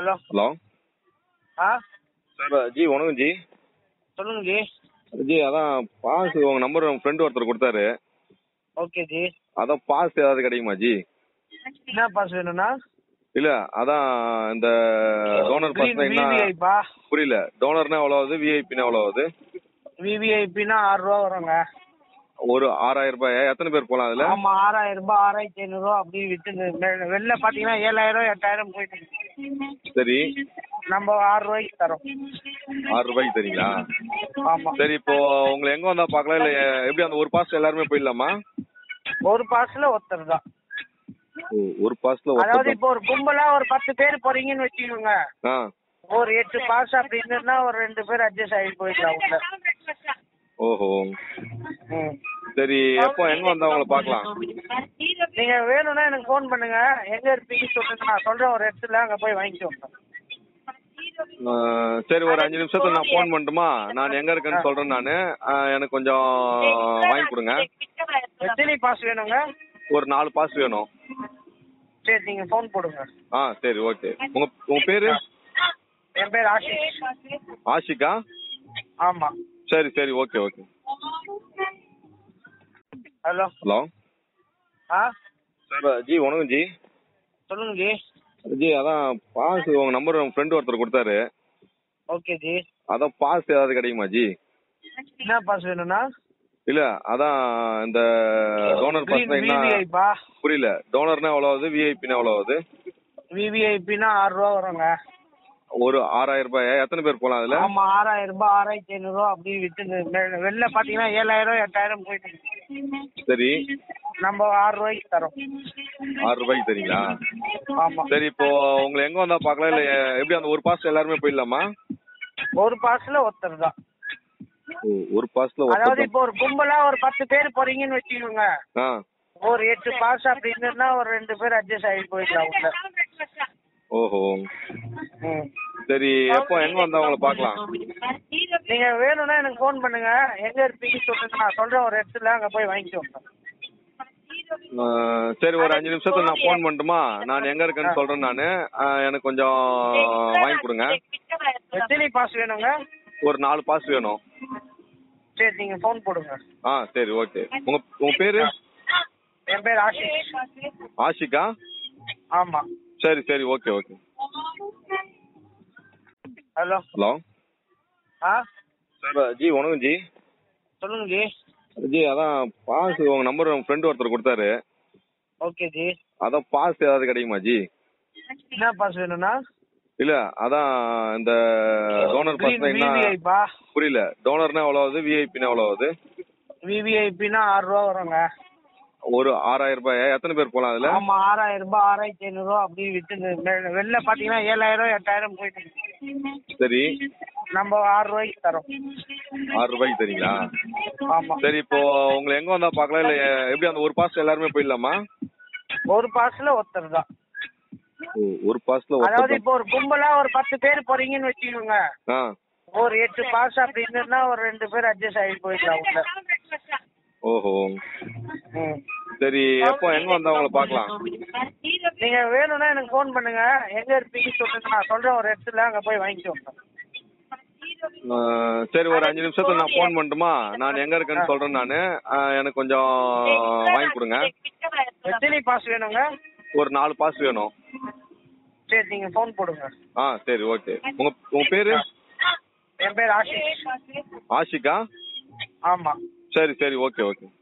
Hello hello ஆ sir ji வணக்கம் ஜி சொல்லுங்க ஜி ஜி அதான் பாஸ் உங்கள் நம்பர் உங்கள் ஃப்ரெண்டு ஒருத்தர் கொடுத்தாரு ஓகே ஜி அதான் பாஸ் ஏதாவது கிடைக்குமா ஜி என்ன பாஸ் வேணும்னா இல்லை அதான் இந்த டோனர் பாஸ் என்ன விவிஐப்பா புரியல டோனர்னா எவ்வளோ ஆகுது விஐபினா எவ்வளோ ஆகுது விவிஐபினா ஆறு ரூபா வருங்க ஒரு ஆறாயிரம் ரூபாய் எத்தனை பேர் போகலாம் அதில் ஆமா ஆறாயிரம் ரூபாய் ஆறாயிரத்தி ஐநூறு ரூபா அப்படி வித்து வெளில பாத்தீங்கன்னா ஏழாயிரம் எட்டாயிரம் போயிட்டு இருக்கு. சரி நம்ம ஆறு ரூபாய்க்கு தரோம் ஆறு ரூபாய்க்கு தெரியுங்களா ஆமா சரி இப்போ உங்களை எங்கே வந்தா பார்க்கலாம் இல்லை எப்படி அந்த ஒரு பாஸ் எல்லாருமே போயிடலாமா ஒரு பாஸ்ல ஒருத்தர் தான் ஓ, ஒரு பாஸ்ல அதாவது இப்போ ஒரு கும்பலா ஒரு பத்து பேர் போறீங்கன்னு வச்சுக்கோங்க ஆ ஒரு எட்டு பாஸ் அப்படின்னா ஒரு ரெண்டு பேர் அட்ஜஸ்ட் ஆகி போயிடலாம் உள்ள ஓஹோ ம். சரி எப்போ எங்க வந்தா உங்களை பார்க்கலாம் நீங்க வேணும்னா எனக்கு ஃபோன் பண்ணுங்க எங்க இருப்பீங்க சொல்லுங்க நான் சொல்றேன் ஒரு இடத்துல அங்க போய் வாங்கிக்கோங்க ஆ, சரி ஒரு அஞ்சு நிமிஷத்துல நான் ஃபோன் பண்ணட்டுமா நான் எங்க இருக்கேன்னு சொல்றேன் நான் எனக்கு கொஞ்சம் வாங்கி கொடுங்க எத்தனை பாஸ் வேணுங்க ஒரு நாலு பாஸ் வேணும் சரி நீங்க ஃபோன் போடுங்க ஆ சரி ஓகே உங்க உங்க பேரு என் பேர் ஆஷிஷ் ஆஷிகா ஆமா சரி சரி ஓகே ஓகே ஹலோ ஹலோ ஆ சார் ஜி வணக்கம் ஜி சொல்லுங்க ஜி ஜி அதான் பாஸ் உங்க நம்பர் உங்க ஃப்ரெண்டு ஒருத்தர் கொடுத்தாரு ஓகே ஜி அதான் பாஸ் ஏதாவது கிடைக்குமா ஜி என்ன பாஸ் வேணும்னா இல்ல அதான் இந்த டோனர் பாஸ் என்ன விவிஐப்பா புரியல டோனர்னா எவ்வளோ ஆகுது விஐபினா எவ்வளோ ஆகுது விவிஐபினா ஆறு ரூபா வருங்க ஒரு ஆறாயிரம் ரூபாய் எத்தனை பேர் போகலாம் அதில் ஆமா ஆறாயிரம் ரூபாய் ஆறாயிரத்தி ஐநூறு ரூபா அப்படி வித்து வெளில பாத்தீங்கன்னா ஏழாயிரம் எட்டாயிரம் போயிட்டு இருக்கு. சரி நம்ம ஆறு ரூபாய்க்கு தரோம் ஆறு ரூபாய்க்கு தெரியுங்களா ஆமா சரி இப்போ உங்களை எங்க வந்தா பார்க்கலாம் இல்ல எப்படி அந்த ஒரு பாஸ்ல எல்லாருமே போயிடலாமா ஒரு பாஸ்ல ஒருத்தர் தான் ஓ, ஒரு பாஸ்ல அதாவது இப்போ ஒரு கும்பலா ஒரு பத்து பேர் போறீங்கன்னு வச்சுக்கோங்க ஆ ஒரு எட்டு பாஸ் அப்படின்னா ஒரு ரெண்டு பேர் அட்ஜஸ்ட் ஆகி போயிடலாம் உள்ள ஓஹோ ம். சரி எப்போ எங்க வந்தா உங்களை பார்க்கலாம் நீங்க வேணும்னா எனக்கு ஃபோன் பண்ணுங்க எங்க இருப்பீங்க சொல்லுங்க நான் சொல்றேன் ஒரு இடத்துல அங்க போய் வாங்கிக்கோங்க ஆ, சரி ஒரு அஞ்சு நிமிஷத்துல நான் ஃபோன் பண்ணட்டுமா நான் எங்க இருக்கேன்னு சொல்றேன் நான் எனக்கு கொஞ்சம் வாங்கி கொடுங்க எத்தனை பாஸ் வேணுங்க ஒரு நாலு பாஸ் வேணும் சரி நீங்க ஃபோன் போடுங்க ஆ சரி ஓகே உங்க உங்க பேரு என் பேர் ஆஷிஷ் ஆஷிகா ஆமா சரி சரி ஓகே ஓகே ஹலோ ஹலோ ஆ சார் ஜி வணக்கம் ஜி சொல்லுங்க ஜி ஜி அதான் பாஸ் உங்க நம்பர் உங்க ஃப்ரெண்டு ஒருத்தர் கொடுத்தாரு ஓகே ஜி அதான் பாஸ் ஏதாவது கிடைக்குமா ஜி என்ன பாஸ் வேணும்னா இல்ல அதான் இந்த டோனர் பாஸ் என்ன விவிஐப்பா புரியல டோனர்னா எவ்வளோ ஆகுது விஐபினா எவ்வளோ ஆகுது விவிஐபினா ஆறு ரூபா வருங்க ஒரு ஆறாயிரம் ரூபாய் எத்தனை பேர் போகலாம் அதில் ஆமா ஆறாயிரம் ரூபாய் ஆறாயிரத்தி ஐநூறு ரூபா அப்படி வித்து வெளில பாத்தீங்கன்னா ஏழாயிரம் எட்டாயிரம் போயிட்டு இருக்கு. சரி நம்ம ஆறு ரூபாய்க்கு தரோம் ஆறு ரூபாய்க்கு தெரியுங்களா ஆமா சரி இப்போ உங்களை எங்க வந்தா பார்க்கலாம் இல்ல எப்படி அந்த ஒரு பாஸ்ல எல்லாருமே போயிடலாமா ஒரு பாஸ்ல ஒருத்தர் தான் ஓ, ஒரு பாஸ்ல அதாவது இப்போ ஒரு கும்பலா ஒரு பத்து பேர் போறீங்கன்னு வச்சுக்கோங்க ஆ ஒரு எட்டு பாஸ் அப்படின்னா ஒரு ரெண்டு பேர் அட்ஜஸ்ட் ஆகி போயிடலாம் உள்ள ஓஹோ ம். சரி எப்போ எங்க வந்தா உங்களை பார்க்கலாம் நீங்க வேணும்னா எனக்கு ஃபோன் பண்ணுங்க எங்க இருப்பீங்க சொல்லுங்க நான் சொல்றேன் ஒரு இடத்துல அங்க போய் வாங்கிக்கோங்க ஆ, சரி ஒரு அஞ்சு நிமிஷத்துல நான் ஃபோன் பண்ணட்டுமா நான் எங்க இருக்கேன்னு சொல்றேன் நான் எனக்கு கொஞ்சம் வாங்கி கொடுங்க எத்தனை பாஸ் வேணுங்க ஒரு நாலு பாஸ் வேணும் சரி நீங்க ஃபோன் போடுங்க ஆ சரி ஓகே உங்க உங்க பேரு என் பேர் ஆஷிஷ் ஆஷிகா ஆமா சரி சரி ஓகே ஓகே